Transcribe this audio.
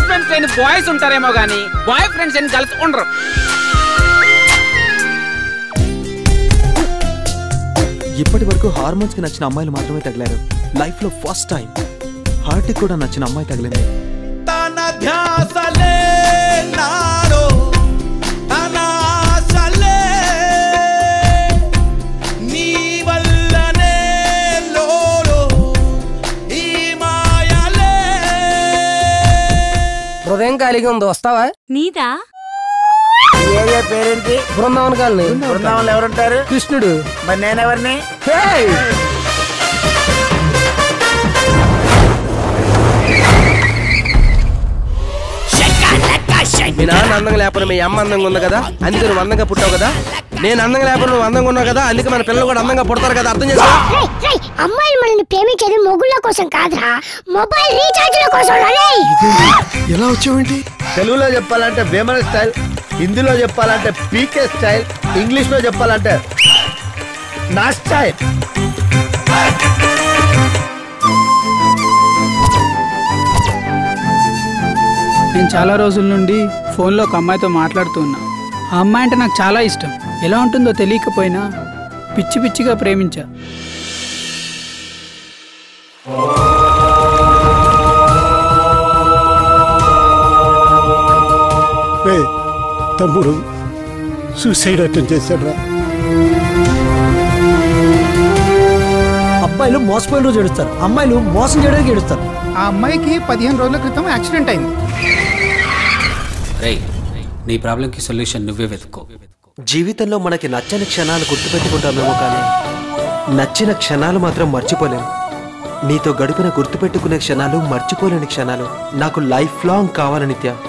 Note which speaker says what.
Speaker 1: Friends లేని boys ఉంటారేమో గానీ బాయ్ ఫ్రెండ్స్ లేని గర్ల్స్ ఉండరు
Speaker 2: ఇప్పటి వరకు హార్మోన్స్ కి నచ్చిన అమ్మాయిలు మాత్రమే తగిలారు లైఫ్ లో ఫస్ట్ టైం హార్ట్ కి కూడా నచ్చిన అమ్మాయి తగిలింది
Speaker 3: తన ధ్యాసలే నాలో తన ఆశలే నీ వల్లనే లోలో ఈ మాయలే
Speaker 4: హృదయం ఖాళీగా ఉంది వస్తావా
Speaker 5: నీదా
Speaker 6: ఏరియా పేరేంటి
Speaker 4: బృందావన్ కాలనీ
Speaker 6: బృందావనంలో ఎవరుంటారు
Speaker 4: కృష్ణుడు
Speaker 6: మరి నేనెవరిని
Speaker 4: హేయ్! మీ నాన్న అందంగా లేకపోయినా మీ అమ్మ అందంగా ఉంది కదా అందుకే నువ్వు అందంగా పుట్టావు కదా నేను అందంగా లేకపోయినా నువ్వు అందంగా ఉన్నావు కదా అందుకే మన పిల్లలు కూడా అందంగా పుడతారు కదా అర్థం చేసుకో
Speaker 7: రేయ్, రేయ్, అమ్మాయిలు మనల్ని ప్రేమించేది మొగుళ్ళ కోసం కాదురా మొబైల్ రీఛార్జ్ల కోసం రేయ్.
Speaker 3: ఎలా వచ్చావేంటి
Speaker 6: తెలుగులో చెప్పాలంటే వేమన స్టైల్ హిందీలో చెప్పాలంటే పీకే స్టైల్ ఇంగ్లీష్ లో చెప్పాలంటే నా స్టైల్
Speaker 8: నేను చాలా రోజుల నుండి ఫోన్లో ఒక అమ్మాయితో మాట్లాడుతూ ఉన్నా ఆ అమ్మాయి అంటే నాకు చాలా ఇష్టం ఎలా ఉంటుందో తెలియకపోయినా పిచ్చి పిచ్చిగా ప్రేమించా
Speaker 3: తమ్ముడు సూసైడ్ అటెంప్ట్ చేశాడు
Speaker 9: అబ్బాయిలు మోసపోయిన రోజు ఏడుస్తారు అమ్మాయిలు మోసం చేయడానికి ఏడుస్తారు
Speaker 8: ఆ అమ్మాయికి పదిహేను రోజుల క్రితం యాక్సిడెంట్ అయింది
Speaker 10: రేయ్ నీ ప్రాబ్లంకి సొల్యూషన్ నువ్వే వెతుక్కో
Speaker 2: జీవితంలో మనకి నచ్చని క్షణాలు గుర్తుపెట్టుకుంటామేమో కానీ నచ్చిన క్షణాలు మాత్రం మర్చిపోలేం నీతో గడిపిన గుర్తుపెట్టుకునే క్షణాలు మర్చిపోలేని క్షణాలు నాకు లైఫ్ లాంగ్ కావాలి నిత్య